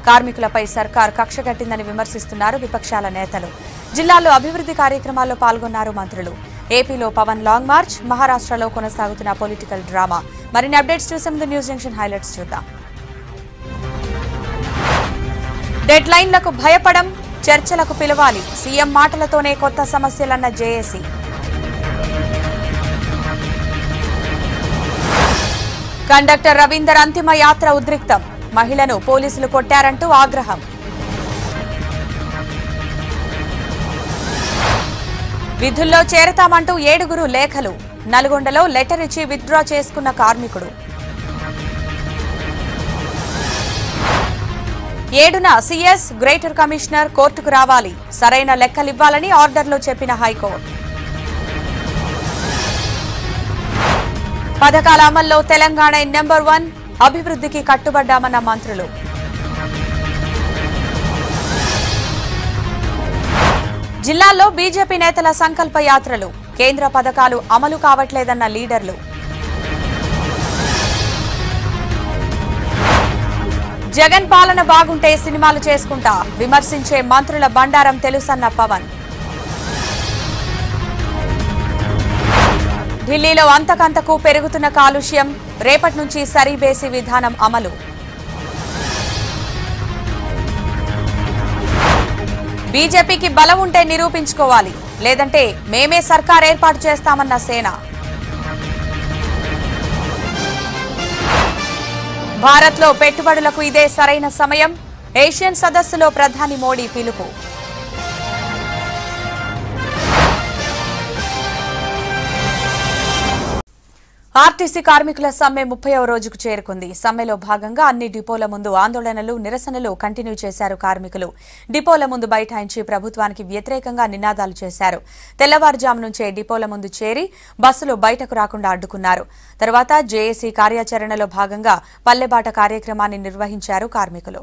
కార్మికులపై సర్కార్ కక్ష కట్టిందని విమర్శిస్తున్నారు విపక్షాల నేతలు జిల్లాలో అభివృద్ధి కార్యక్రమాల్లో పాల్గొన్నారు మంత్రులు ఏపీలో పవన్ లాంగ్ మార్చ్ మహారాష్ట్రలో కొనసాగుతున్న పొలిటికల్ డ్రామా మరిన్ని అప్డేట్స్ చూసే ముందు న్యూస్ జంక్షన్ హైలైట్స్ చూద్దాం డెడ్ లైన్లకు భయపడం చర్చలకు పిలవాలి సీఎం మాటలతోనే కొత్త సమస్యలన్న జేఏసీ కండక్టర్ రవీందర్ అంతిమ యాత్ర ఉద్రిక్తం మహిళను పోలీసులు కొట్టారంటూ ఆగ్రహం విధుల్లో చేరతామంటూ ఏడుగురు లేఖలు నల్గొండలో లెటర్ ఇచ్చి విత్డ్రా చేసుకున్న కార్మికుడు ఏడున సీఎస్ గ్రేటర్ కమిషనర్ కోర్టుకు రావాలి సరైన లెక్కలివ్వాలని ఆర్డర్లో చెప్పిన హైకోర్టు పథకాల అమల్లో తెలంగాణ నెంబర్ వన్ అభివృద్ధికి కట్టుబడ్డామన్న మంత్రులు జిల్లాల్లో బీజేపీ నేతల సంకల్ప యాత్రలు కేంద్ర పథకాలు అమలు కావట్లేదన్న లీడర్లు జగన్ పాలన బాగుంటే సినిమాలు చేసుకుంటా విమర్శించే మంత్రుల బండారం తెలుసన్న పవన్ ఢిల్లీలో అంతకంతకు పెరుగుతున్న కాలుష్యం రేపటి నుంచి సరీబేసి విధానం అమలు బీజేపీకి బలం ఉంటే నిరూపించుకోవాలి లేదంటే మేమే సర్కార్ ఏర్పాటు చేస్తామన్న సేన భారత్లో పెట్టుబడులకు ఇదే సరైన సమయం ఏషియన్ సదస్సులో ప్రధాని మోడీ పిలుపు ఆర్టీసీ కార్మికుల సమ్మె ముప్పైవ రోజుకు చేరుకుంది సమ్మెలో భాగంగా అన్ని డిపోల ముందు ఆందోళనలు నిరసనలు కంటిన్యూ చేశారు కార్మికులు డిపోల ముందు బైఠాయించి ప్రభుత్వానికి వ్యతిరేకంగా నినాదాలు చేశారు తెల్లవారుజాము నుంచే డిపోల ముందు చేరి బస్సులు బయటకు రాకుండా అడ్డుకున్నారు తర్వాత జేఏసీ కార్యాచరణలో భాగంగా పల్లెబాట కార్యక్రమాన్ని నిర్వహించారు కార్మికులు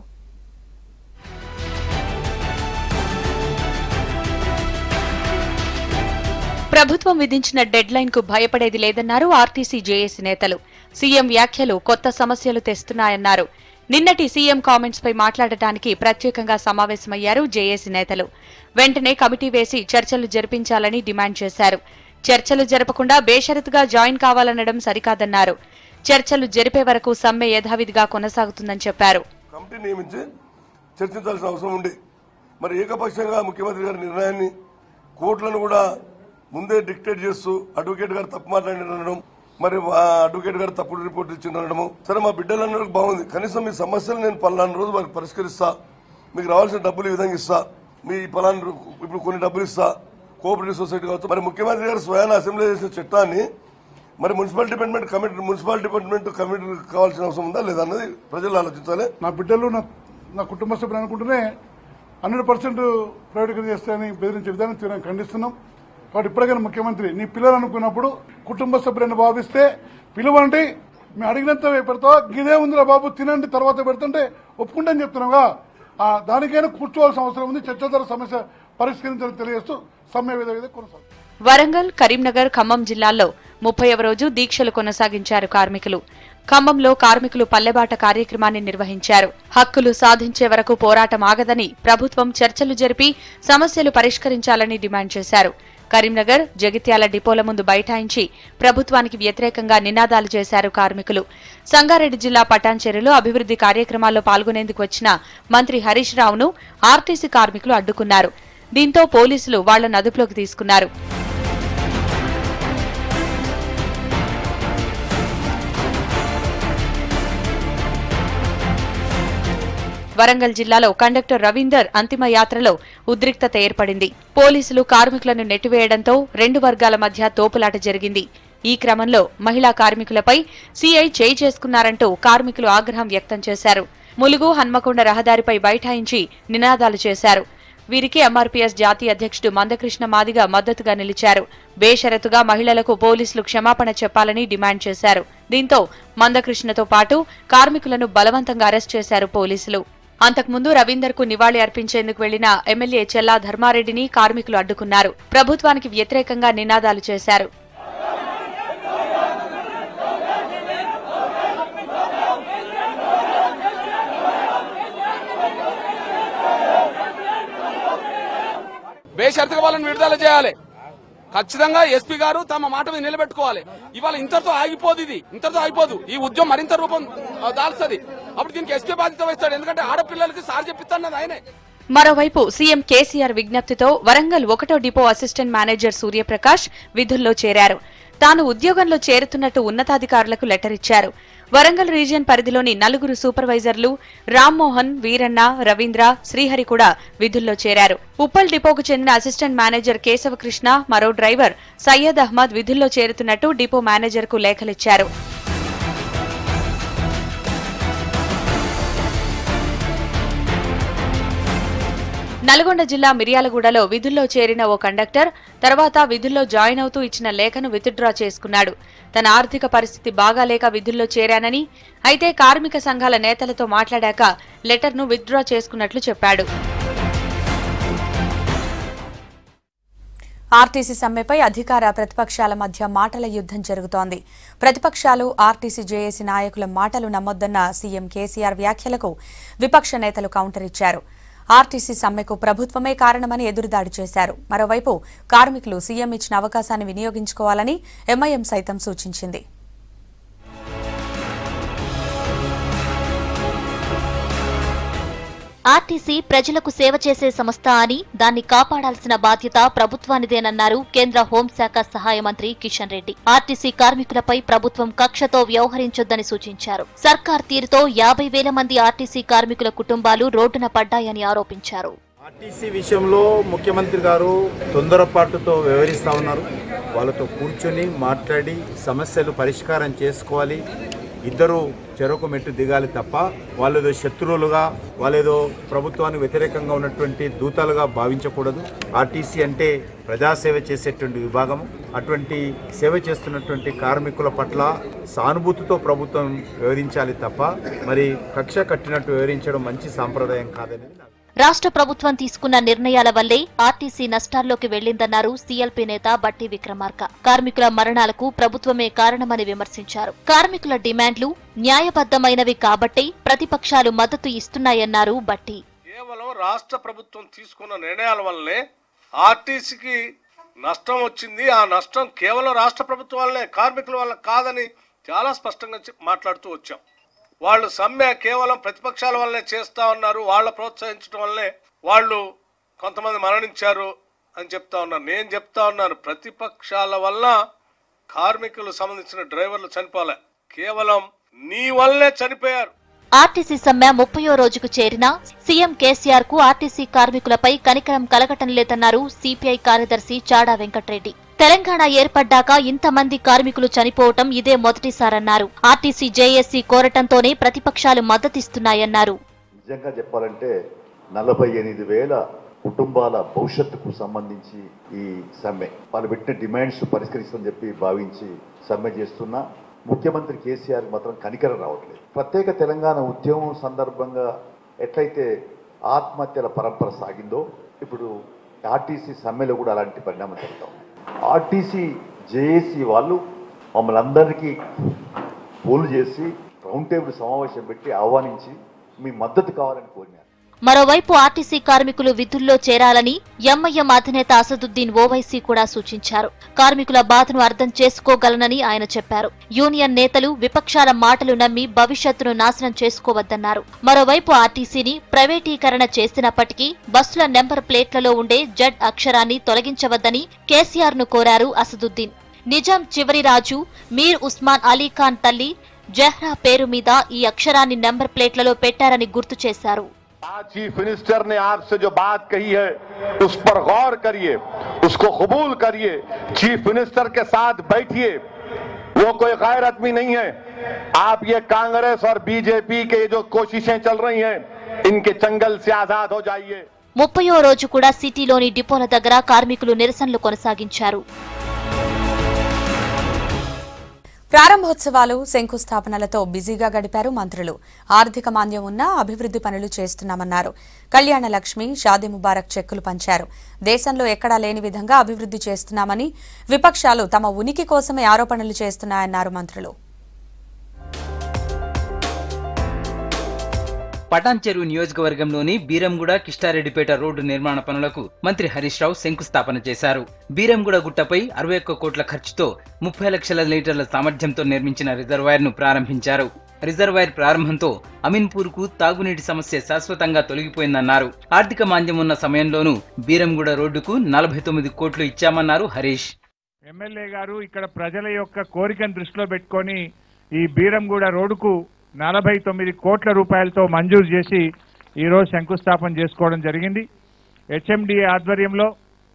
ప్రభుత్వం విధించిన డెడ్ లైన్ కు భయపడేది లేదన్నారు ఆర్టీసీ జేఏసీ నేతలు సీఎం వ్యాఖ్యలు కొత్త సమస్యలు తెస్తున్నాయన్నారు నిన్నటి సీఎం కామెంట్స్ పై మాట్లాడటానికి ప్రత్యేకంగా సమావేశమయ్యారు జేఏసీ నేతలు వెంటనే కమిటీ వేసి చర్చలు జరిపించాలని డిమాండ్ చేశారు చర్చలు జరపకుండా బేషరతుగా జాయిన్ కావాలనడం సరికాదన్నారు చర్చలు జరిపే వరకు సమ్మె యథావిధిగా కొనసాగుతుందని చెప్పారు కమిటీ నియమించి చర్చించాల్సిన అవసరం ఉంది మరి ఏకపక్షంగా ముఖ్యమంత్రి గారి నిర్ణయాన్ని కోర్టులను కూడా ముందే డిక్టేట్ చేస్తూ అడ్వకేట్ గారు తప్పు మాట్లాడినడం మరి ఆ అడ్వకేట్ గారు తప్పుడు రిపోర్ట్ ఇచ్చిండడము సరే మా బిడ్డలు అన్నది బాగుంది కనీసం మీ సమస్యలు నేను పలానా రోజు వారికి పరిష్కరిస్తా మీకు రావాల్సిన డబ్బులు ఈ విధంగా ఇస్తా మీ పలానా రూ- ఇప్పుడు కొన్ని డబ్బులు ఇస్తా కోఆపరేటివ్ సొసైటీ కావచ్చు మరి ముఖ్యమంత్రి గారు స్వయాన అసెంబ్లీ చేసిన చట్టాన్ని మరి municipal department committee municipal department committee కావాల్సిన అవసరం ఉందా లేదా అన్నది ప్రజలు ఆలోచించాలి నా బిడ్డలు నా నా కుటుంబ సభ్యులు అనుకుంటూనే హండ్రెడ్ పర్సెంట్ ప్రైవేటీకరణ చేస్తాయని బెదిరించే విధానం తీవ్రంగా ఖండిస్తున్నాం కాబట్టి ఇప్పటికైనా ముఖ్యమంత్రి నీ పిల్లలు అనుకున్నప్పుడు కుటుంబ సభ్యులను భావిస్తే పిలువండి మేము అడిగినంత పెడతావా గిదే ఉందిరా బాబు తినండి తర్వాత పెడుతుంటే ఒప్పుకుంటాని చెప్తున్నావుగా ఆ, దానికైనా కూర్చోవాల్సిన అవసరం ఉంది చర్చ ద్వారా సమస్య పరిష్కరించాలని తెలియజేస్తూ సమ్మె విధ విధ కొనసాగుతుంది వరంగల్ కరీంనగర్ ఖమ్మం జిల్లాల్లో ముప్పైవ రోజు దీక్షలు కొనసాగించారు కార్మికులు ఖమ్మంలో కార్మికులు పల్లెబాట కార్యక్రమాన్ని నిర్వహించారు హక్కులు సాధించే వరకు పోరాటం ఆగదని ప్రభుత్వం చర్చలు జరిపి సమస్యలు పరిష్కరించాలని డిమాండ్ చేశారు కరీంనగర్ జగిత్యాల డిపోల ముందు బైఠాయించి ప్రభుత్వానికి వ్యతిరేకంగా నినాదాలు చేశారు కార్మికులు సంగారెడ్డి జిల్లా పటాన్చెరులో అభివృద్ధి కార్యక్రమాల్లో పాల్గొనేందుకు వచ్చిన మంత్రి హరీష్ రావును ఆర్టీసీ కార్మికులు అడ్డుకున్నారు దీంతో పోలీసులు వాళ్లను అదుపులోకి తీసుకున్నారు వరంగల్ జిల్లాలో కండక్టర్ రవీందర్ అంతిమ యాత్రలో ఉద్రిక్తత ఏర్పడింది పోలీసులు కార్మికులను నెట్టివేయడంతో రెండు వర్గాల మధ్య తోపులాట జరిగింది ఈ క్రమంలో మహిళా కార్మికులపై సీఐ చేయి చేసుకున్నారంటూ కార్మికులు ఆగ్రహం వ్యక్తం చేశారు ములుగు హన్మకొండ రహదారిపై బైఠాయించి నినాదాలు చేశారు వీరికి ఎంఆర్పీఎస్ జాతీయ అధ్యక్షుడు మందకృష్ణ మాదిగ మద్దతుగా నిలిచారు బేషరతుగా మహిళలకు పోలీసులు క్షమాపణ చెప్పాలని డిమాండ్ చేశారు దీంతో మందకృష్ణతో పాటు కార్మికులను బలవంతంగా అరెస్ట్ చేశారు పోలీసులు అంతకుముందు రవీందర్ కు నివాళి అర్పించేందుకు వెళ్లిన ఎమ్మెల్యే చెల్లా ధర్మారెడ్డిని కార్మికులు అడ్డుకున్నారు ప్రభుత్వానికి వ్యతిరేకంగా నినాదాలు చేశారు బేషరతుగా వాళ్ళని విడుదల చేయాలి ఖచ్చితంగా ఎస్పీ గారు తమ మాట మీద నిలబెట్టుకోవాలి ఇవాళ ఇంతటితో ఆగిపోదు ఇది ఇంతటితో ఆగిపోదు ఈ ఉద్యమం మరింత రూపం ఆ, దాల్స్తుంది అప్పుడు దీనికి ఎస్పీ బాధ్యత వహిస్తాడు ఎందుకంటే ఆడపిల్లలకి సార్ చెప్పిస్తాడు ఆయనే మరోవైపు సీఎం కేసీఆర్ విజ్ఞప్తితో వరంగల్ ఒకటో డిపో అసిస్టెంట్ మేనేజర్ సూర్యప్రకాష్ విధుల్లో చేరారు తాను ఉద్యోగంలో చేరుతున్నట్టు ఉన్నతాధికారులకు లెటర్ ఇచ్చారు వరంగల్ రీజియన్ పరిధిలోని నలుగురు సూపర్వైజర్లు రామ్మోహన్ వీరన్న రవీంద్ర శ్రీహరి కూడా విధుల్లో చేరారు ఉప్పల్ డిపోకు చెందిన అసిస్టెంట్ మేనేజర్ కేశవకృష్ణ మరో డ్రైవర్ సయ్యద్ అహ్మద్ విధుల్లో చేరుతున్నట్టు డిపో మేనేజర్కు లేఖలిచ్చారు నల్గొండ జిల్లా మిర్యాలగూడలో విధుల్లో చేరిన ఓ కండక్టర్ తర్వాత విధుల్లో జాయిన్ అవుతూ ఇచ్చిన లేఖను విత్డ్రా చేసుకున్నాడు తన ఆర్థిక పరిస్థితి బాగాలేక విధుల్లో చేరానని అయితే కార్మిక సంఘాల నేతలతో మాట్లాడాక లెటర్ను విత్డ్రా చేసుకున్నట్లు చెప్పాడు ఆర్టీసీ సమ్మెపై అధికార ప్రతిపక్షాల మధ్య మాటల యుద్ధం జరుగుతోంది ప్రతిపక్షాలు ఆర్టీసీ జేఏసీ నాయకుల మాటలు నమ్మొద్దన్న సీఎం కేసీఆర్ వ్యాఖ్యలకు విపక్ష నేతలు కౌంటర్ ఇచ్చారు ఆర్టీసీ సమ్మెకు ప్రభుత్వమే కారణమని ఎదురుదాడి చేశారు మరోవైపు కార్మికులు సీఎం ఇచ్చిన అవకాశాన్ని వినియోగించుకోవాలని ఎంఐఎం సైతం సూచించింది ఆర్టీసీ ప్రజలకు సేవ చేసే సంస్థ అని దాన్ని కాపాడాల్సిన బాధ్యత ప్రభుత్వానిదేనన్నారు కేంద్ర హోంశాఖ సహాయ మంత్రి కిషన్ రెడ్డి ఆర్టీసీ కార్మికులపై ప్రభుత్వం కక్షతో వ్యవహరించొద్దని సూచించారు సర్కార్ తీరుతో యాభై వేల మంది ఆర్టీసీ కార్మికుల కుటుంబాలు రోడ్డున పడ్డాయని ఆరోపించారు ఆర్టీసీ విషయంలో ముఖ్యమంత్రి గారు తొందరపాటుతో వ్యవహరిస్తా ఉన్నారు వాళ్ళతో కూర్చొని మాట్లాడి సమస్యలు పరిష్కారం చేసుకోవాలి ఇద్దరు చెరకు మెట్టు దిగాలి తప్ప వాళ్ళేదో శత్రువులుగా వాళ్ళేదో ప్రభుత్వానికి వ్యతిరేకంగా ఉన్నటువంటి దూతాలుగా భావించకూడదు ఆర్టీసీ అంటే ప్రజాసేవ చేసేటువంటి విభాగం అటువంటి సేవ చేస్తున్నటువంటి కార్మికుల పట్ల సానుభూతితో ప్రభుత్వం వ్యవహరించాలి తప్ప మరి కక్ష కట్టినట్టు వ్యవహరించడం మంచి సాంప్రదాయం కాదనేది నా రాష్ట్ర ప్రభుత్వం తీసుకున్న నిర్ణయాల వల్లే ఆర్టీసీ నష్టాల్లోకి వెళ్లిందన్నారు సీఎల్పీ నేత బట్టి విక్రమార్క కార్మికుల మరణాలకు ప్రభుత్వమే కారణమని విమర్శించారు కార్మికుల డిమాండ్లు న్యాయబద్దమైనవి కాబట్టే ప్రతిపక్షాలు మద్దతు ఇస్తున్నాయన్నారు బట్టి కేవలం రాష్ట్ర ప్రభుత్వం తీసుకున్న నిర్ణయాల వల్లనే ఆర్టీసీకి నష్టం వచ్చింది ఆ నష్టం కేవలం రాష్ట్ర ప్రభుత్వం వల్లనే కార్మికుల వల్ల కాదని చాలా స్పష్టంగా చెప్- మాట్లాడుతూ వచ్చాం వాళ్ళు సమ్మె కేవలం ప్రతిపక్షాల వల్లనే చేస్తా ఉన్నారు వాళ్ళ ప్రోత్సహించడం వల్లనే వాళ్ళు కొంతమంది మరణించారు అని చెప్తా ఉన్నారు నేను చెప్తా ఉన్నాను ప్రతిపక్షాల వల్ల కార్మికులు సంబంధించిన డ్రైవర్లు చనిపోలే కేవలం నీ వల్లనే చనిపోయారు ఆర్టీసీ సమ్మె ముప్పయో రోజుకు చేరినా సీఎం కేసీఆర్ కు ఆర్టీసీ కార్మికులపై కనికరం కలగటం లేదన్నారు సిపిఐ కార్యదర్శి చాడా వెంకట్రెడ్డి తెలంగాణ ఏర్పడ్డాక ఇంతమంది కార్మికులు చనిపోవటం ఇదే మొదటిసారన్నారు ఆర్టీసీ జేఏసీ కోరటంతోనే ప్రతిపక్షాలు మద్దతిస్తున్నాయన్నారు నిజంగా చెప్పాలంటే నలభై ఎనిమిది వేల కుటుంబాల భవిష్యత్తుకు సంబంధించి ఈ సమ్మె వాళ్ళు పెట్టిన డిమాండ్స్ పరిష్కరిస్తుందని చెప్పి భావించి సమ్మె చేస్తున్నా ముఖ్యమంత్రి కేసీఆర్ మాత్రం కనికరం రావట్లేదు ప్రత్యేక తెలంగాణ ఉద్యమం సందర్భంగా ఎట్లయితే ఆత్మహత్యల పరంపర సాగిందో ఇప్పుడు ఆర్టీసీ సమ్మెలో కూడా అలాంటి పరిణామం జరుగుతాం ఆర్టీసీ జేఏసీ వాళ్ళు మమ్మల్ని అందరికీ పోలు చేసి రౌండ్ టేబుల్ సమావేశం పెట్టి ఆహ్వానించి మీ మద్దతు కావాలని కోరినారు మరోవైపు ఆర్టీసీ కార్మికులు విధుల్లో చేరాలని ఎంఐఎం అధినేత అసదుద్దీన్ ఓవైసీ కూడా సూచించారు కార్మికుల బాధను అర్థం చేసుకోగలనని ఆయన చెప్పారు యూనియన్ నేతలు విపక్షాల మాటలు నమ్మి భవిష్యత్తును నాశనం చేసుకోవద్దన్నారు మరోవైపు ఆర్టీసీని ప్రైవేటీకరణ చేసినప్పటికీ బస్సుల నెంబర్ ప్లేట్లలో ఉండే జడ్ అక్షరాన్ని తొలగించవద్దని కేసీఆర్ ను కోరారు అసదుద్దీన్ నిజాం చివరి రాజు మీర్ ఉస్మాన్ అలీ ఖాన్ తల్లి జహ్రా పేరు మీద ఈ అక్షరాన్ని నెంబర్ ప్లేట్లలో పెట్టారని గుర్తు చేశారు आज चीफ मिनिस्टर ने आपसे जो बात कही है उस पर गौर करिए उसको कबूल करिए चीफ मिनिस्टर के साथ बैठिए वो कोई गैर आदमी नहीं है आप ये कांग्रेस और बीजेपी के जो कोशिशें चल रही हैं इनके चंगल से आजाद हो जाइए ముప్పయో రోజు కూడా సిటీలోని డిపోల దగ్గర కార్మికులు నిరసనలు కొనసాగించారు ప్రారంభోత్సవాలు శంకుస్థాపనలతో బిజీగా గడిపారు మంత్రులు ఆర్థిక మాంద్యం ఉన్నా అభివృద్ధి పనులు చేస్తున్నామన్నారు కళ్యాణ లక్ష్మి షాదీ ముబారక్ చెక్కులు పంచారు దేశంలో ఎక్కడా లేని విధంగా అభివృద్ధి చేస్తున్నామని విపక్షాలు తమ ఉనికి కోసమే ఆరోపణలు చేస్తున్నాయన్నారు మంత్రులు పటాన్ చెరువు నియోజకవర్గంలోని బీరంగూడ కిష్టారెడ్డిపేట రోడ్డు నిర్మాణ పనులకు మంత్రి హరీష్ రావు శంకుస్థాపన చేశారు బీరంగూడ గుట్టపై అరవై ఒక్క కోట్ల ఖర్చుతో ముప్పై లక్షల లీటర్ల సామర్థ్యంతో నిర్మించిన రిజర్వాయర్ ను ప్రారంభించారు రిజర్వాయర్ ప్రారంభంతో అమీన్పూర్ కు తాగునీటి సమస్య శాశ్వతంగా తొలగిపోయిందన్నారు ఆర్థిక మాంద్యం ఉన్న సమయంలోనూ బీరంగూడ రోడ్డుకు నలభై తొమ్మిది కోట్లు ఇచ్చామన్నారు హరీష్ ఎమ్మెల్యే గారు ఇక్కడ ప్రజల యొక్క కోరికను దృష్టిలో పెట్టుకొని ఈ బీరంగూడ రోడ్డుకు నలభై తొమ్మిది కోట్ల రూపాయలతో మంజూరు చేసి ఈరోజు శంకుస్థాపన చేసుకోవడం జరిగింది హెచ్ఎండి ఆధ్వర్యంలో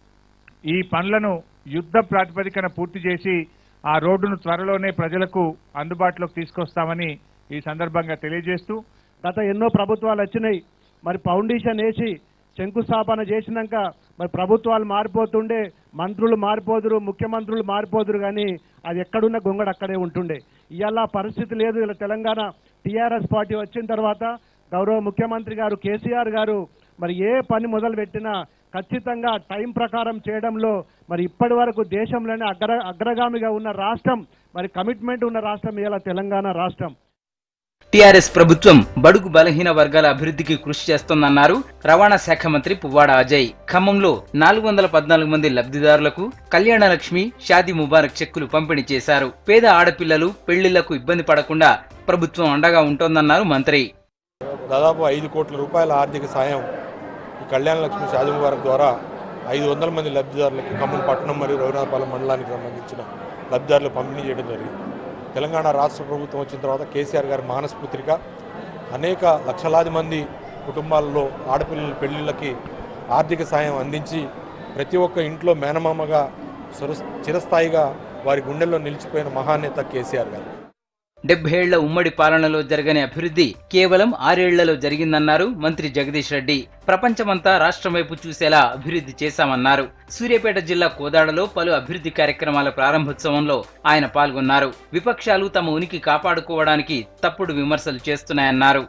ఈ పనులను యుద్ధ ప్రాతిపదికన పూర్తి చేసి ఆ రోడ్డును త్వరలోనే ప్రజలకు అందుబాటులోకి తీసుకొస్తామని ఈ సందర్భంగా తెలియజేస్తూ గత ఎన్నో ప్రభుత్వాలు వచ్చినాయి మరి ఫౌండేషన్ వేసి శంకుస్థాపన చేసినాక మరి ప్రభుత్వాలు మారిపోతుండే మంత్రులు మారిపోదురు ముఖ్యమంత్రులు మారిపోదురు కానీ అది ఎక్కడున్న గొంగడు అక్కడే ఉంటుండే ఇవాళ పరిస్థితి లేదు ఇలా తెలంగాణ టీఆర్ఎస్ పార్టీ వచ్చిన తర్వాత గౌరవ ముఖ్యమంత్రి గారు కేసీఆర్ గారు మరి ఏ పని మొదలు పెట్టినా ఖచ్చితంగా టైం ప్రకారం చేయడంలో మరి ఇప్పటి వరకు దేశంలోనే అగ్ర అగ్రగామిగా ఉన్న రాష్ట్రం మరి కమిట్మెంట్ ఉన్న రాష్ట్రం ఇలా తెలంగాణ రాష్ట్రం టీఆర్ఎస్ ప్రభుత్వం బడుగు బలహీన వర్గాల అభివృద్ధికి కృషి చేస్తోందన్నారు రవాణా శాఖ మంత్రి పువ్వాడ అజయ్ ఖమ్మంలో నాలుగు వందల పద్నాలుగు మంది లబ్ధిదారులకు కళ్యాణ లక్ష్మి షాదీ ముబారక్ చెక్కులు పంపిణీ చేశారు పేద ఆడపిల్లలు పెళ్లిళ్లకు ఇబ్బంది పడకుండా ప్రభుత్వం అండగా ఉంటోందన్నారు మంత్రి దాదాపు ఐదు కోట్ల రూపాయల ఆర్థిక సాయం ఈ కళ్యాణ లక్ష్మి షాదీ ముబారక్ ద్వారా ఐదు వందల మంది లబ్ధిదారులకి ఖమ్మం పట్టణం మరియు రఘునాథపాలెం మండలానికి సంబంధించిన లబ్ధిదారులు పంపిణీ చేయడం జరిగింది తెలంగాణ రాష్ట్ర ప్రభుత్వం వచ్చిన తర్వాత కేసీఆర్ గారి మానస్పుత్రిక అనేక లక్షలాది మంది కుటుంబాల్లో ఆడపిల్లల పెళ్లిళ్ళకి ఆర్థిక సాయం అందించి ప్రతి ఒక్క ఇంట్లో మేనమామగా చిరస్- చిరస్థాయిగా వారి గుండెల్లో నిలిచిపోయిన మహానేత కేసీఆర్ గారు డెబ్బై ఏళ్ల ఉమ్మడి పాలనలో జరగని అభివృద్ధి కేవలం ఆరేళ్లలో జరిగిందన్నారు మంత్రి జగదీష్ రెడ్డి ప్రపంచమంతా రాష్ట్రం వైపు చూసేలా అభివృద్ధి చేశామన్నారు సూర్యాపేట జిల్లా కోదాడలో పలు అభివృద్ధి కార్యక్రమాల ప్రారంభోత్సవంలో ఆయన పాల్గొన్నారు విపక్షాలు తమ ఉనికి కాపాడుకోవడానికి తప్పుడు విమర్శలు చేస్తున్నాయన్నారు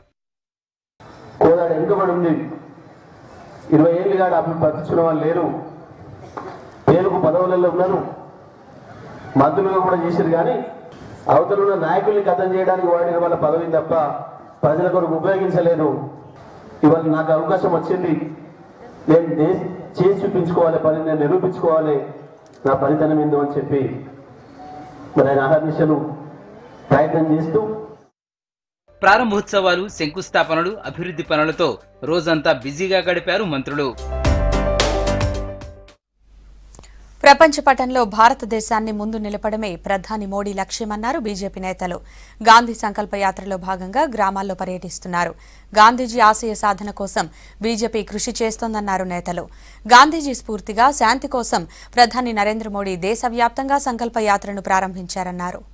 కోదాడ వెనుకబడి ఉంది ఇరవై ఏళ్ళుగా అభివృద్ధి పట్టించుకున్న వాళ్ళు లేరు పేరుకు పదవులలో ఉన్నారు మంత్రులుగా కూడా చేశారు కానీ అవతల ఉన్న నాయకుల్ని కథం చేయడానికి వాడిన వాళ్ళ పదవిని తప్ప ప్రజల కొరకు ఉపయోగించలేదు ఇవాళ నాకు అవకాశం వచ్చింది నేను దే- చేసి చూపించుకోవాలి పని నేను నిరూపించుకోవాలి నా పనితనం ఏందో అని చెప్పి మరి ఆయన అహర్నిశలు ప్రయత్నం చేస్తూ ప్రారంభోత్సవాలు శంకుస్థాపనలు అభివృద్ధి పనులతో రోజంతా బిజీగా గడిపారు మంత్రులు ప్రపంచ పటంలో భారతదేశాన్ని ముందు నిలపడమే ప్రధాని మోడీ లక్ష్యమన్నారు బీజేపీ నేతలు గాంధీ సంకల్ప యాత్రలో భాగంగా గ్రామాల్లో పర్యటిస్తున్నారు గాంధీజీ ఆశయ సాధన కోసం బీజేపీ కృషి చేస్తోందన్నారు నేతలు గాంధీజీ స్ఫూర్తిగా శాంతి కోసం ప్రధాని నరేంద్ర మోడీ దేశవ్యాప్తంగా సంకల్ప యాత్రను ప్రారంభించారన్నారు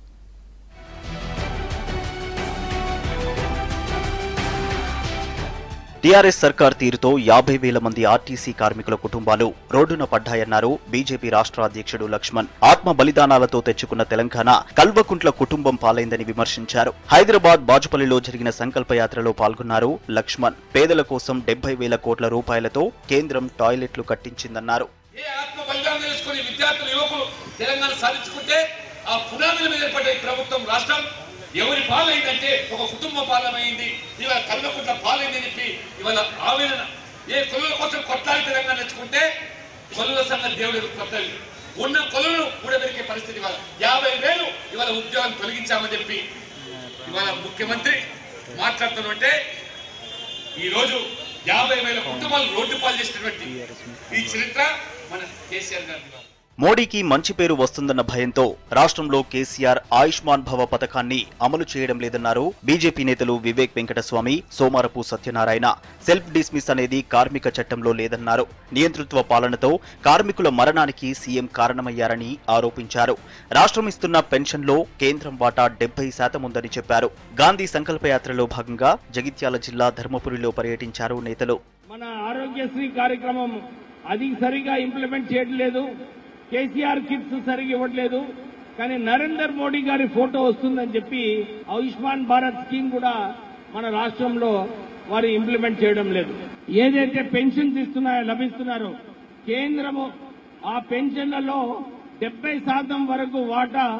టీఆర్ఎస్ సర్కార్ తీరుతో యాభై వేల మంది ఆర్టీసీ కార్మికుల కుటుంబాలు రోడ్డున పడ్డాయన్నారు బీజేపీ రాష్ట్ర అధ్యక్షుడు లక్ష్మణ్ ఆత్మ బలిదానాలతో తెచ్చుకున్న తెలంగాణ కల్వకుంట్ల కుటుంబం పాలైందని విమర్శించారు హైదరాబాద్ బాజుపల్లిలో జరిగిన సంకల్ప యాత్రలో పాల్గొన్నారు లక్ష్మణ్ పేదల కోసం డెబ్బై వేల కోట్ల రూపాయలతో కేంద్రం టాయిలెట్లు కట్టించిందన్నారు ఏ ఆత్మ బలిదానం చేసుకుని విద్యార్థులు యువకులు తెలంగాణ సాధించుకుంటే ఆ పునాదుల మీద ఏర్పడ్డ ఈ ప్రభుత్వం రాష్ట్రం ఎవరి పాలైందంటే ఒక కుటుంబ పాలమైంది ఇవాళ కల్వకుంట్ల పాలైందని చెప్పి ఇవాళ ఆవేదన ఏ కొలుల కోసం కొట్లాడి తెలంగాణ తెచ్చుకుంటే కొలుల సంగతి దేవుడు కొత్తది ఉన్న కొలులు కూడబెరికే పరిస్థితి ఇవాళ యాభై వేలు ఇవాళ ఉద్యోగాలు తొలగించామని చెప్పి ఇవాళ ముఖ్యమంత్రి మాట్లాడుతుంటే ఈ రోజు యాభై వేల కుటుంబాలు రోడ్డు పాలు చేసినటువంటి ఈ చరిత్ర మన కేసీఆర్ గారి మోడీకి మంచి పేరు వస్తుందన్న భయంతో రాష్ట్రంలో కేసీఆర్ ఆయుష్మాన్ భవ పథకాన్ని అమలు చేయడం లేదన్నారు బీజేపీ నేతలు వివేక్ వెంకటస్వామి సోమారపు సత్యనారాయణ సెల్ఫ్ డిస్మిస్ అనేది కార్మిక చట్టంలో లేదన్నారు నియంతృత్వ పాలనతో కార్మికుల మరణానికి సీఎం కారణమయ్యారని ఆరోపించారు రాష్ట్రం ఇస్తున్న పెన్షన్లో కేంద్రం వాటా డెబ్బై శాతం ఉందని చెప్పారు గాంధీ సంకల్పయాత్రలో భాగంగా జగిత్యాల జిల్లా ధర్మపురిలో పర్యటించారు నేతలు మన ఆరోగ్యశ్రీ కార్యక్రమం అది సరిగా ఇంప్లిమెంట్ చేయట్లేదు కేసీఆర్ కిట్స్ సరిగా ఇవ్వట్లేదు కానీ నరేందర్ మోడీ గారి ఫోటో వస్తుందని చెప్పి ఆయుష్మాన్ భారత్ స్కీమ్ కూడా మన రాష్ట్రంలో వారు ఇంప్లిమెంట్ చేయడం లేదు ఏదైతే పెన్షన్స్ ఇస్తున్నాయో లభిస్తున్నారో కేంద్రము ఆ పెన్షన్లలో డెబ్బై శాతం వరకు వాటా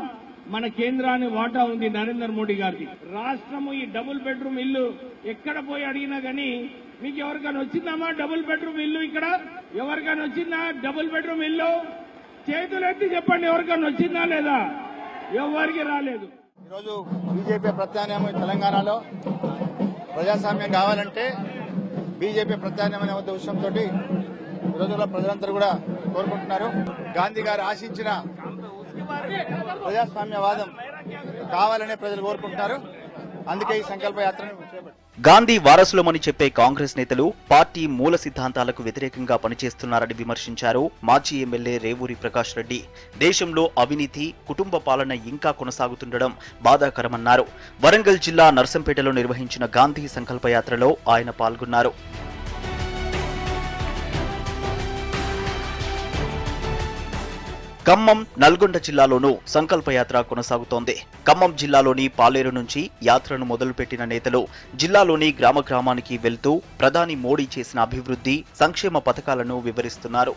మన కేంద్రాన్ని వాటా ఉంది నరేంద్ర మోడీ గారికి రాష్ట్రము ఈ డబుల్ బెడ్రూమ్ ఇల్లు ఎక్కడ పోయి అడిగినా గానీ మీకు ఎవరికైనా వచ్చిందమ్మా డబుల్ బెడ్రూమ్ ఇల్లు ఇక్కడ ఎవరికైనా వచ్చిందా డబుల్ బెడ్రూమ్ ఇల్లు చేతులు ఎత్తి చెప్పండి ఎవరికైనా వచ్చిందా లేదా ఎవరికి రాలేదు ఈరోజు బీజేపీ ప్రత్యామ్నాయం తెలంగాణలో ప్రజాస్వామ్యం కావాలంటే బీజేపీ ప్రత్యామ్నాయం అనే ఉద్దేశంతో ఈ రోజుల్లో ప్రజలందరూ కూడా కోరుకుంటున్నారు గాంధీ గారు ఆశించిన ప్రజాస్వామ్యవాదం కావాలనే ప్రజలు కోరుకుంటున్నారు అందుకే ఈ సంకల్ప యాత్రను చేపట్టారు గాంధీ వారసులమని చెప్పే కాంగ్రెస్ నేతలు పార్టీ మూల సిద్ధాంతాలకు వ్యతిరేకంగా పనిచేస్తున్నారని విమర్శించారు మాజీ ఎమ్మెల్యే రేవూరి ప్రకాష్ రెడ్డి దేశంలో అవినీతి కుటుంబ పాలన ఇంకా కొనసాగుతుండడం బాధాకరమన్నారు వరంగల్ జిల్లా నర్సంపేటలో నిర్వహించిన గాంధీ సంకల్ప యాత్రలో ఆయన పాల్గొన్నారు ఖమ్మం నల్గొండ జిల్లాలోనూ సంకల్పయాత్ర కొనసాగుతోంది ఖమ్మం జిల్లాలోని పాలేరు నుంచి యాత్రను మొదలుపెట్టిన నేతలు జిల్లాలోని గ్రామ గ్రామానికి వెళ్తూ ప్రధాని మోడీ చేసిన అభివృద్ధి సంక్షేమ పథకాలను వివరిస్తున్నారు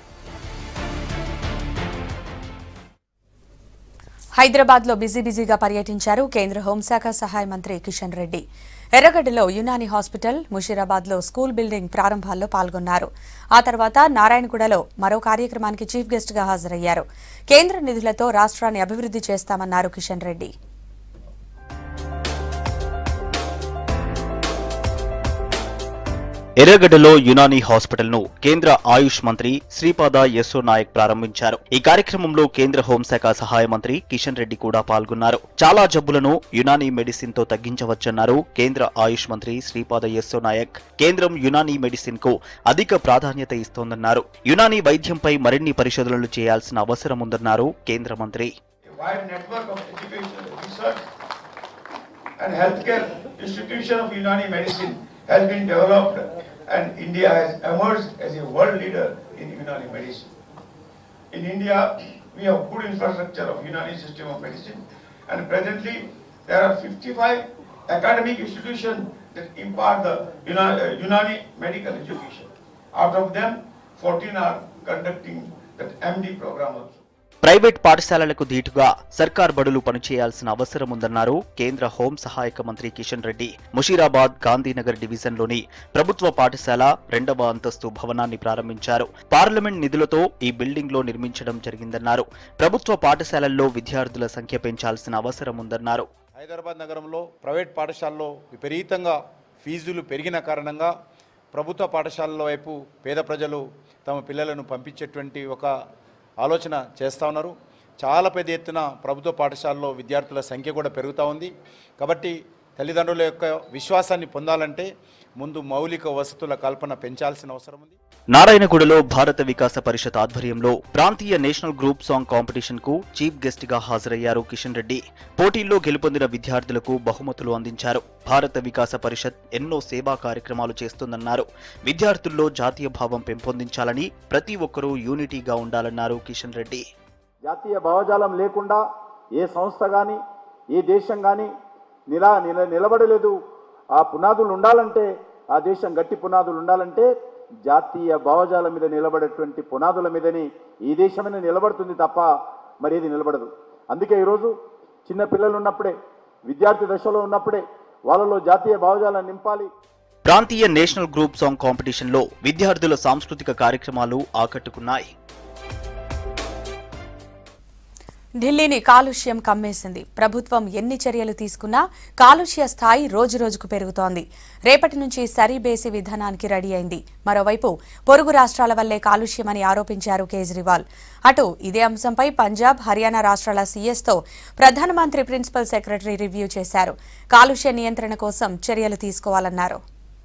హైదరాబాద్ లో బిజీ బిజీగా పర్యటించారు కేంద్ర హోంశాఖ సహాయ మంత్రి కిషన్ రెడ్డి ఎర్రగడ్డలో యునాని హాస్పిటల్ ముషీరాబాద్ లో స్కూల్ బిల్డింగ్ ప్రారంభాల్లో పాల్గొన్నారు ఆ తర్వాత నారాయణగూడలో మరో కార్యక్రమానికి చీఫ్ గెస్ట్ గా హాజరయ్యారు కేంద్ర నిధులతో రాష్ట్రాన్ని అభివృద్ధి చేస్తామన్నారు కిషన్ రెడ్డి ఎర్రగడ్డలో యునానీ హాస్పిటల్ ను కేంద్ర ఆయుష్ మంత్రి శ్రీపాద యశో నాయక్ ప్రారంభించారు ఈ కార్యక్రమంలో కేంద్ర హోంశాఖ సహాయ మంత్రి కిషన్ రెడ్డి కూడా పాల్గొన్నారు చాలా జబ్బులను యునానీ మెడిసిన్ తో తగ్గించవచ్చన్నారు కేంద్ర ఆయుష్ మంత్రి శ్రీపాద యశో నాయక్ కేంద్రం యునానీ మెడిసిన్ కు అధిక ప్రాధాన్యత ఇస్తోందన్నారు యునానీ వైద్యంపై మరిన్ని పరిశోధనలు చేయాల్సిన అవసరం ఉందన్నారు కేంద్ర మంత్రి wide network of education, research, and healthcare institution of Unani medicine has been developed, and India has emerged as a world leader in Unani medicine. In India, we have good infrastructure of Unani system of medicine, and presently there are 55 academic institutions that impart the Una- uh, Unani medical education. Out of them, 14 are conducting that MD program also. Private పాఠశాలలకు ధీటుగా సర్కార్ బడులు పనిచేయాల్సిన అవసరం ఉందన్నారు కేంద్ర home సహాయక మంత్రి కిషన్ రెడ్డి ముషీరాబాద్ గాంధీనగర్ డివిజన్లోని ప్రభుత్వ పాఠశాల రెండవ అంతస్తు భవనాన్ని ప్రారంభించారు పార్లమెంట్ నిధులతో ఈ బిల్డింగ్ లో నిర్మించడం జరిగిందన్నారు ప్రభుత్వ పాఠశాలల్లో విద్యార్థుల సంఖ్య పెంచాల్సిన అవసరం ఉందన్నారు హైదరాబాద్ నగరంలో ప్రైవేట్ పాఠశాలలో విపరీతంగా ఫీజులు పెరిగిన కారణంగా ప్రభుత్వ పాఠశాలల వైపు పేద ప్రజలు తమ పిల్లలను పంపించేటువంటి ఒక ఆలోచన చేస్తూ ఉన్నారు చాలా పెద్ద ఎత్తున ప్రభుత్వ పాఠశాలలో విద్యార్థుల సంఖ్య కూడా పెరుగుతూ ఉంది కాబట్టి తల్లిదండ్రుల యొక్క విశ్వాసాన్ని పొందాలంటే ముందు మౌలిక వసతుల కల్పన పెంచాల్సిన అవసరం ఉంది నారాయణగూడలో భారత వికాస పరిషత్ ఆధ్వర్యంలో ప్రాంతీయ నేషనల్ గ్రూప్ సాంగ్ కాంపిటీషన్ కు చీఫ్ గెస్ట్ గా హాజరయ్యారు కిషన్ రెడ్డి పోటీల్లో గెలుపొందిన విద్యార్థులకు బహుమతులు అందించారు భారత వికాస పరిషత్ ఎన్నో సేవా కార్యక్రమాలు చేస్తుందన్నారు విద్యార్థుల్లో జాతీయ భావం పెంపొందించాలని ప్రతి ఒక్కరూ యూనిటీగా ఉండాలన్నారు కిషన్ రెడ్డి జాతీయ భావజాలం లేకుండా ఏ సంస్థ కానీ ఏ దేశం కానీ నిలా నిల నిలబడలేదు ఆ పునాదులు ఉండాలంటే ఆ దేశం గట్టి పునాదులు ఉండాలంటే జాతీయ భావజాలం మీద నిలబడేటువంటి పునాదుల మీదని ఈ దేశమైనా నిలబడుతుంది తప్ప మరి ఏది నిలబడదు అందుకే ఈరోజు చిన్న పిల్లలు ఉన్నప్పుడే విద్యార్థి దశలో ఉన్నప్పుడే వాళ్ళలో జాతీయ భావజాలం నింపాలి ప్రాంతీయ నేషనల్ గ్రూప్ సాంగ్ కాంపిటీషన్ లో విద్యార్థుల సాంస్కృతిక కార్యక్రమాలు ఆకట్టుకున్నాయి ఢిల్లీని కాలుష్యం కమ్మేసింది ప్రభుత్వం ఎన్ని చర్యలు తీసుకున్నా కాలుష్య స్థాయి రోజురోజుకు పెరుగుతోంది రేపటి నుంచి సరిబేసి విధానానికి రెడీ అయింది మరోవైపు పొరుగు రాష్ట్రాల వల్లే కాలుష్యమని ఆరోపించారు కేజ్రీవాల్ అటు ఇదే అంశంపై పంజాబ్ హర్యానా రాష్ట్రాల సీఎస్తో ప్రధానమంత్రి ప్రిన్సిపల్ సెక్రటరీ రివ్యూ చేశారు కాలుష్య నియంత్రణ కోసం చర్యలు తీసుకోవాలన్నారు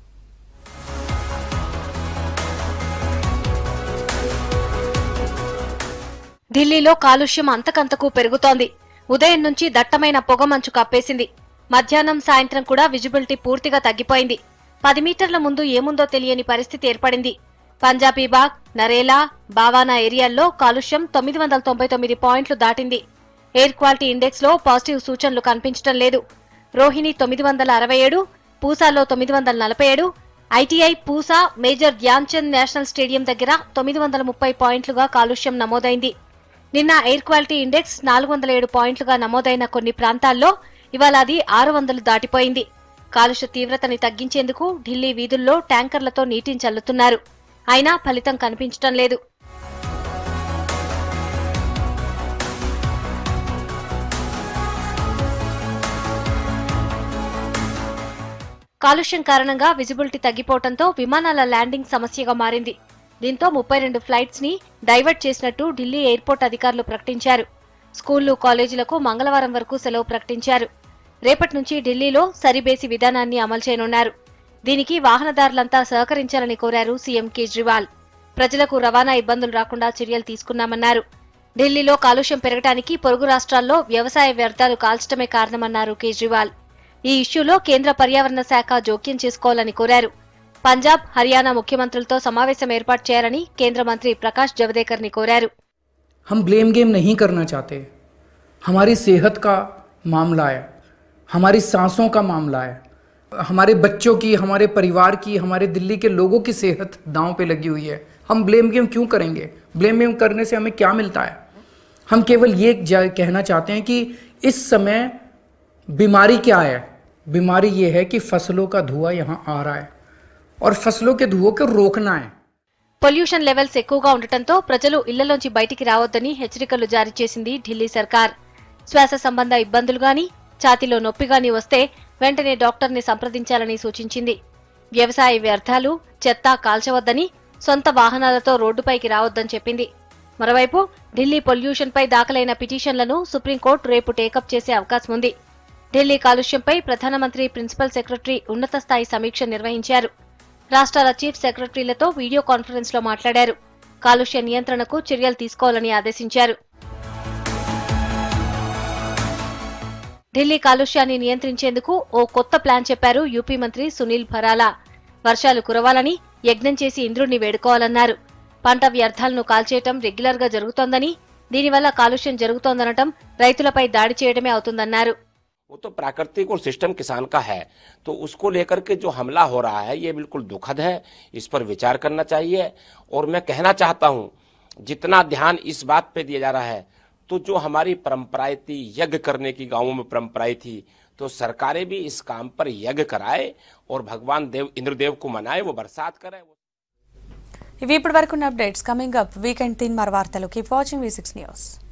ఢిల్లీలో కాలుష్యం అంతకంతకు పెరుగుతోంది ఉదయం నుంచి దట్టమైన పొగమంచు కప్పేసింది మధ్యాహ్నం సాయంత్రం కూడా విజిబిలిటీ పూర్తిగా తగ్గిపోయింది పది మీటర్ల ముందు ఏముందో తెలియని పరిస్థితి ఏర్పడింది పంజాబీబాగ్ నరేలా బావానా ఏరియాల్లో కాలుష్యం తొమ్మిది వందల తొంభై తొమ్మిది పాయింట్లు దాటింది ఎయిర్ క్వాలిటీ ఇండెక్స్ లో పాజిటివ్ సూచనలు కనిపించడం లేదు రోహిణి తొమ్మిది వందల అరవై ఏడు పూసాలో తొమ్మిది వందల నలభై ఏడు ITI Pusa major Dhyan Chand national stadium దగ్గర తొమ్మిది వందల ముప్పై పాయింట్లుగా కాలుష్యం నమోదైంది నిన్న ఎయిర్ క్వాలిటీ ఇండెక్స్ నాలుగు వందల ఏడు పాయింట్లుగా నమోదైన కొన్ని ప్రాంతాల్లో ఇవాళ అది ఆరు వందలు దాటిపోయింది కాలుష్య తీవ్రతని తగ్గించేందుకు ఢిల్లీ వీధుల్లో ట్యాంకర్లతో నీటిని చల్లుతున్నారు అయినా ఫలితం కనిపించడం లేదు కాలుష్యం కారణంగా విజిబిలిటీ తగ్గిపోవడంతో విమానాల ల్యాండింగ్ సమస్యగా మారింది దీంతో ముప్పై రెండు ఫ్లైట్స్ ని డైవర్ట్ చేసినట్టు ఢిల్లీ ఎయిర్పోర్ట్ అధికారులు ప్రకటించారు స్కూళ్లు కాలేజీలకు మంగళవారం వరకు సెలవు ప్రకటించారు రేపటి నుంచి ఢిల్లీలో సరిబేసి విధానాన్ని అమలు చేయనున్నారు దీనికి వాహనదారులంతా సహకరించాలని కోరారు సీఎం కేజ్రీవాల్ ప్రజలకు రవాణా ఇబ్బందులు రాకుండా చర్యలు తీసుకున్నామన్నారు ఢిల్లీలో కాలుష్యం పెరగడానికి పొరుగు రాష్ట్రాల్లో వ్యవసాయ వ్యర్థాలు కాల్చడమే కారణమన్నారు కేజ్రీవాల్ ఈ ఇష్యూలో కేంద్ర పర్యావరణ శాఖ జోక్యం చేసుకోవాలని కోరారు పంజాబ్ హర్యానా ముఖ్యమంత్రులతో సమావేశం ఏర్పాటు చేయాలని కేంద్ర మంత్రి ప్రకాష్ జవదేకర్ ని కోరారు हम ब्लेम गेम नहीं करना चाहते हमारी सेहत का मामला है हमारी सांसों का मामला है हमारे बच्चों की हमारे परिवार की हमारे दिल्ली के लोगों की सेहत दांव पे लगी हुई है हम ब्लेम गेम क्यों करेंगे ब्लेम गेम करने से हमें क्या मिलता है हम केवल ये जा- कहना चाहते हैं कि इस समय बीमारी क्या है बीमारी ये है कि फसलों का धुआं यहाँ आ रहा है और फसलों के धुओं को रोकना है పొల్యూషన్ లెవెల్స్ ఎక్కువగా ఉండటంతో ప్రజలు ఇళ్లలోంచి బయటికి రావద్దని హెచ్చరికలు జారీ చేసింది ఢిల్లీ సర్కార్ శ్వాస సంబంధ ఇబ్బందులు గాని ఛాతీలో నొప్పి గాని వస్తే వెంటనే డాక్టర్ని సంప్రదించాలని సూచించింది వ్యవసాయ వ్యర్థాలు చెత్త కాల్చవద్దని సొంత వాహనాలతో రోడ్డుపైకి రావద్దని చెప్పింది మరోవైపు ఢిల్లీ పొల్యూషన్ పై దాఖలైన పిటిషన్లను సుప్రీంకోర్టు రేపు టేకప్ చేసే అవకాశం ఉంది ఢిల్లీ కాలుష్యంపై ప్రధానమంత్రి ప్రిన్సిపల్ సెక్రటరీ ఉన్నత స్థాయి సమీక్ష నిర్వహించారు రాష్ట్రాల చీఫ్ సెక్రటరీలతో వీడియో కాన్ఫరెన్స్ లో మాట్లాడారు కాలుష్య నియంత్రణకు చర్యలు తీసుకోవాలని ఆదేశించారు ఢిల్లీ కాలుష్యాన్ని నియంత్రించేందుకు ఓ కొత్త ప్లాన్ చెప్పారు యూపీ మంత్రి సునీల్ భరాలా వర్షాలు కురవాలని యజ్ఞం చేసి ఇంద్రుణ్ణి వేడుకోవాలన్నారు పంట వ్యర్థాలను కాల్చేయటం రెగ్యులర్ గా జరుగుతోందని దీనివల్ల కాలుష్యం జరుగుతోందనటం రైతులపై దాడి చేయడమే అవుతుందన్నారు वो तो प्राकृतिक और सिस्टम किसान का है तो उसको लेकर के जो हमला हो रहा है ये बिल्कुल दुखद है इस पर विचार करना चाहिए और मैं कहना चाहता हूं जितना ध्यान इस बात पे दिया जा रहा है तो जो हमारी परंपराएं थी यज्ञ करने की गांवों में परंपराएं थी तो सरकारें भी इस काम पर यज्ञ कराए और भगवान देव इंद्रदेव को मनाए वो बरसात करे ఇవి ఇప్పటి వరకు updates coming up weekend Teenmaar వార్తలు keep watching V six news